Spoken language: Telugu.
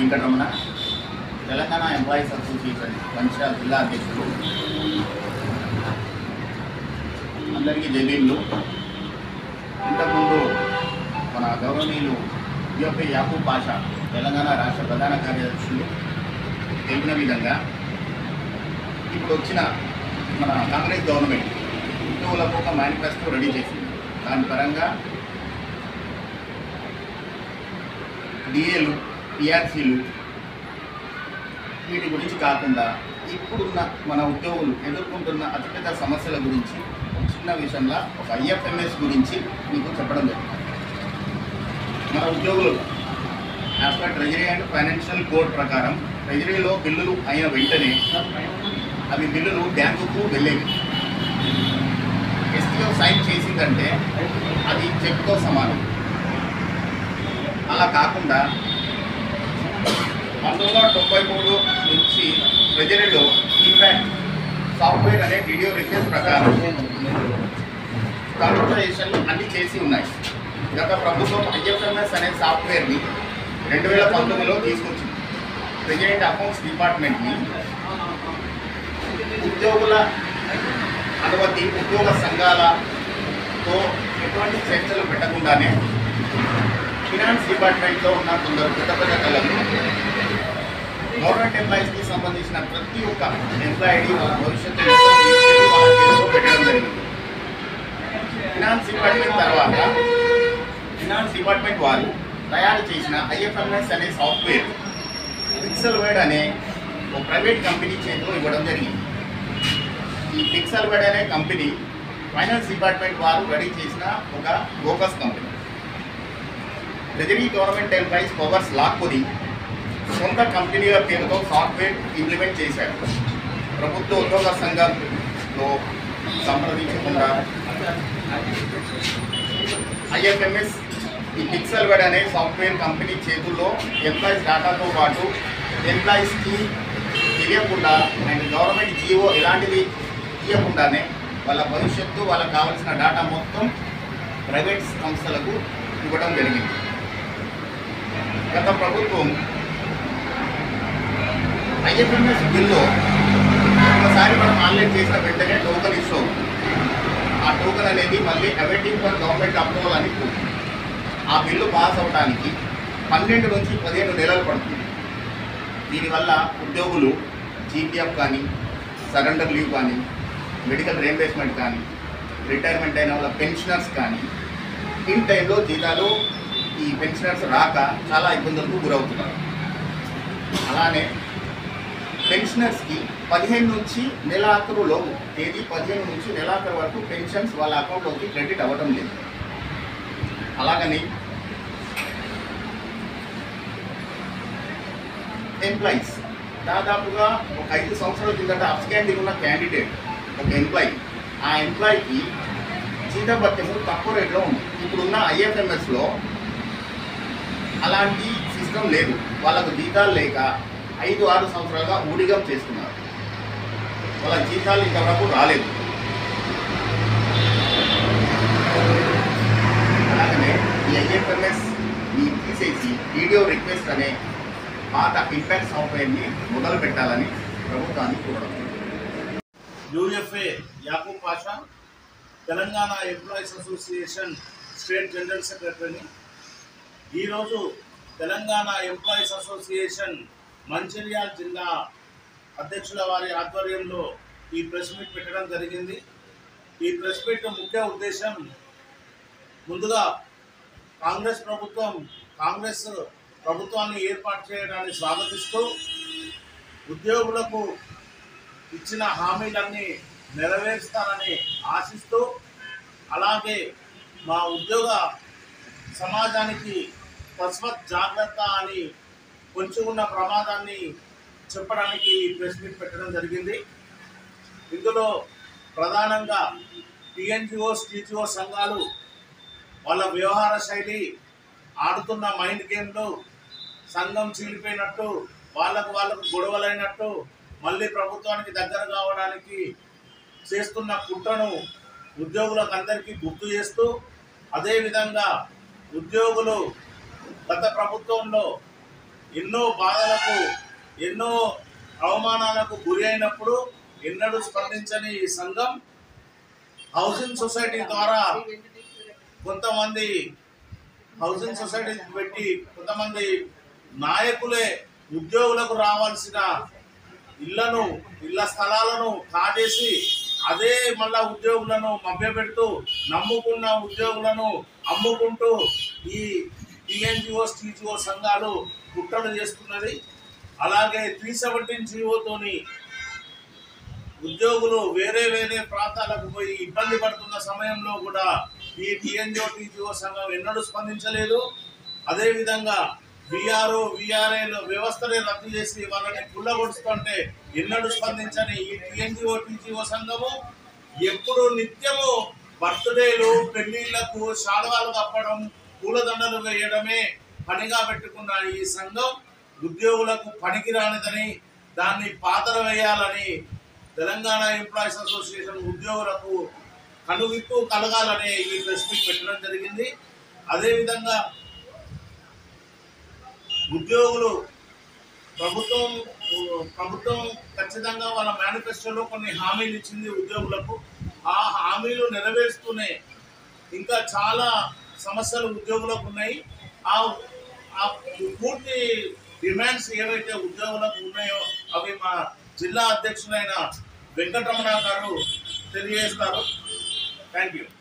వెంకటరమణ తెలంగాణ ఎంప్లాయీస్ అసోసియేషన్ మంచిర్యాల జిల్లా అధ్యక్షుడు అందరికీ జలీళ్ళు ఇంతకుముందు మన గౌరవనీయులు యుఎఫ్ఏ యాకూబ్ పాషా తెలంగాణ రాష్ట్ర ప్రధాన కార్యదర్శులు తెలిపిన విధంగా ఇప్పుడు వచ్చిన మన కాంగ్రెస్ గవర్నమెంట్ ఉద్యోగులకు ఒక మేనిఫెస్టో రెడీ చేసింది దాని పరంగా డిఏలు పిఆర్సీలు వీటి గురించి కాకుండా ఇప్పుడున్న మన ఉద్యోగులు ఎదుర్కొంటున్న అతిపెద్ద సమస్యల గురించి ఒక చిన్న విషయంలో ఒక ఐఎఫ్ఎంఎస్ గురించి మీకు చెప్పడం జరుగుతుంది మన ఉద్యోగులు as per treasury and financial code ప్రకారం ట్రెజరీలో బిల్లులు అయిన వెంటనే అవి బిల్లులు బ్యాంకుకు వెళ్ళేవి ఎస్టీఓ సైన్ చేసిందంటే అది చెక్తో సమానం అలా కాకుండా పంతొమ్మిది వందల తొంభై మూడు నుంచి ట్రెజరీలో ఇంపాక్ట్ సాఫ్ట్వేర్ అనే వీడియో రిక్వెస్ట్ ప్రకారం కంప్యూటరైజేషన్ అన్ని చేసి ఉన్నాయి గత ప్రభుత్వం ఐఎఫ్ఎంఎస్ అనే సాఫ్ట్వేర్ని రెండు వేల పంతొమ్మిదిలో తీసుకొచ్చింది ప్రెసిడెంట్ అకౌంట్స్ డిపార్ట్మెంట్ని ఉద్యోగుల అనుమతి ఉద్యోగ సంఘాలతో ఎటువంటి చర్చలు పెట్టకుండానే ఫినాన్స్ డిపార్ట్మెంట్లో ఉన్న కొందరు పెద్ద పెద్ద కళలు గవర్నమెంట్ ఎంప్లాయీస్కి సంబంధించిన ప్రతి ఒక్క ఎంప్లాయీ వాళ్ళ భవిష్యత్తు మొత్తం తీసుకెళ్ళి వాళ్ళ చేతిలో పెట్టడం జరిగింది ఫినాన్స్ డిపార్ట్మెంట్ తర్వాత ఫినాన్స్ డిపార్ట్మెంట్ వారు తయారు చేసిన ఐఎఫ్ఎంఎస్ అనే సాఫ్ట్వేర్ పిక్సెల్ వైడ్ అనే ఒక ప్రైవేట్ కంపెనీ చేతిలో ఇవ్వడం జరిగింది ఈ పిక్సెల్ వైడ్ అనే కంపెనీ ఫైనాన్స్ డిపార్ట్మెంట్ వారు రెడీ చేసిన ఒక bogus company treasury government employees powers లాక్కొని సొంత కంపెనీల పేరుతో సాఫ్ట్వేర్ ఇంప్లిమెంట్ చేశారు ప్రభుత్వ ఉద్యోగ సంఘంలో సంప్రదించకుండా ఐఎఫ్ఎంఎస్ ఈ పిక్సెల్ వెడ్ అనే సాఫ్ట్వేర్ కంపెనీ చేతుల్లో ఎంప్లాయీస్ డేటాతో పాటు ఎంప్లాయీస్కి తెలియకుండా అండ్ గవర్నమెంట్ జీవో ఎలాంటిది ఇవ్వకుండానే వాళ్ళ భవిష్యత్తు వాళ్ళకి కావాల్సిన డేటా మొత్తం ప్రైవేట్ సంస్థలకు ఇవ్వడం జరిగింది గత ప్రభుత్వం ఐఎఫ్ఎంఎస్ బిల్లు ఒకసారి మనం ఆన్లైన్ చేసిన వెంటనే టోకన్ ఇస్తాం ఆ టోకన్ అనేది మళ్ళీ అవైటింగ్ ఫర్ గవర్నమెంట్ అప్రూవల్ అని ఉంటుంది. ఆ బిల్లు పాస్ అవడానికి పన్నెండు నుంచి పదిహేను నెలలు పడుతుంది దీనివల్ల ఉద్యోగులు జీపీఎఫ్ కానీ సరెండర్ లీవ్ కానీ మెడికల్ రియంబర్స్మెంట్ కానీ రిటైర్మెంట్ అయిన వాళ్ళ పెన్షనర్స్ కానీ ఇన్ టైంలో జీతాలు ఈ పెన్షనర్స్ రాక చాలా ఇబ్బందులకు గురవుతున్నారు అలానే పెన్షనర్స్కి పదిహేను నుంచి నెలాఖరు లోపు తేదీ పదిహేను నుంచి నెలాఖరు వరకు పెన్షన్స్ వాళ్ళ అకౌంట్లోకి క్రెడిట్ అవ్వడం లేదు అలాగని ఎంప్లాయీస్ దాదాపుగా ఒక ఐదు సంవత్సరాల కిందట అప్స్కాండింగ్ ఉన్న క్యాండిడేట్ ఒక ఎంప్లాయీ ఆ ఎంప్లాయీకి జీతభత్యము తక్కువ రేట్లో ఉంది ఇప్పుడున్న ఐఎఫ్ఎంఎస్లో అలాంటి సిస్టమ్ లేదు వాళ్ళకు జీతాలు లేక ఐదు ఆరు సంవత్సరాలుగా ఊడిగం చేస్తున్నారు వాళ్ళ జీతాలు ఇంతవరకు రాలేదు అలాగనే ఈ ఐఎఫ్ఎంఎస్ ని తీసేసి వీడియో రిక్వెస్ట్ అనే పాత ఇంపాక్ట్ సాఫ్ట్వేర్ని మొదలు పెట్టాలని ప్రభుత్వాన్ని కోరడం UFA Yakub Pasha Telangana employees association state general సెక్రటరీని ఈరోజు తెలంగాణ ఎంప్లాయీస్ అసోసియేషన్ మంచిర్యాల జిల్లా అధ్యక్షుల వారి ఆధ్వర్యంలో ఈ ప్రెస్ మీట్ పెట్టడం జరిగింది ఈ ప్రెస్ మీట్ ముఖ్య ఉద్దేశం ముందుగా కాంగ్రెస్ ప్రభుత్వం కాంగ్రెస్ ప్రభుత్వాన్ని ఏర్పాటు చేయడాన్ని స్వాగతిస్తూ ఉద్యోగులకు ఇచ్చిన హామీలన్నీ నెరవేరుస్తారని ఆశిస్తూ అలాగే మా ఉద్యోగ సమాజానికి తస్మత్ జాగ్రత్త అని పొంచి ఉన్న ప్రమాదాన్ని చెప్పడానికి ఈ ప్రెస్ మీట్ పెట్టడం జరిగింది ఇందులో ప్రధానంగా టీఎన్జిఓస్ టీజీఓ సంఘాలు వాళ్ళ వ్యవహార శైలి ఆడుతున్న మైండ్ గేమ్లు సంఘం చీలిపోయినట్టు వాళ్ళకు వాళ్ళకు గొడవలైనట్టు మళ్ళీ ప్రభుత్వానికి దగ్గర కావడానికి చేస్తున్న కుట్రను ఉద్యోగులకు అందరికీ గుర్తు చేస్తూ అదేవిధంగా ఉద్యోగులు గత ప్రభుత్వంలో ఎన్నో బాధలకు ఎన్నో అవమానాలకు గురి అయినప్పుడు ఎన్నడూ స్పందించని ఈ సంఘం హౌసింగ్ సొసైటీ ద్వారా కొంతమంది హౌసింగ్ సొసైటీ పెట్టి కొంతమంది నాయకులే ఉద్యోగులకు రావాల్సిన ఇళ్లను ఇళ్ల స్థలాలను కాజేసి అదే మళ్ళా ఉద్యోగులను మభ్యపెడుతూ నమ్ముకున్న ఉద్యోగులను అమ్ముకుంటూ ఈ టిఎన్జిఓస్ టీజీఓ సంఘాలు కుట్రలు చేస్తున్నది అలాగే త్రీ సెవెంటీన్ జీవోతోని ఉద్యోగులు వేరే వేరే ప్రాంతాలకు పోయి ఇబ్బంది పడుతున్న సమయంలో కూడా ఈ టిఎన్జిఓ టీజీఓ సంఘం ఎన్నడూ స్పందించలేదు అదేవిధంగా విఆర్ఓ విఆర్ఏ వ్యవస్థనే రద్దు చేసి వాళ్ళని కుళ్ళగొడుస్తుంటే ఎన్నడూ స్పందించని ఈ టిఎన్జిఓ టీజీఓ సంఘము ఎప్పుడు నిత్యము బర్త్డేలు పెళ్లిళ్లకు శాలువాలు కప్పడం పూలదండలు వేయడమే పనిగా పెట్టుకున్న ఈ సంఘం ఉద్యోగులకు పనికి రానిదని దాన్ని పాతర వేయాలని తెలంగాణ ఎంప్లాయీస్ అసోసియేషన్ ఉద్యోగులకు కనువిప్పు కలగాలని ఈ ప్రెస్ మీట్ పెట్టడం జరిగింది అదేవిధంగా ఉద్యోగులు ప్రభుత్వం ప్రభుత్వం ఖచ్చితంగా వాళ్ళ మేనిఫెస్టోలో కొన్ని హామీలు ఇచ్చింది ఉద్యోగులకు ఆ హామీలు నెరవేరుస్తూనే ఇంకా చాలా సమస్యలు ఉద్యోగులకు ఉన్నాయి ఆ ఆ పూర్తి డిమాండ్స్ ఏవైతే ఉద్యోగులకు ఉన్నాయో అవి మా జిల్లా అధ్యక్షుడైన వెంకటరమణ గారు తెలియజేస్తారు థ్యాంక్ యూ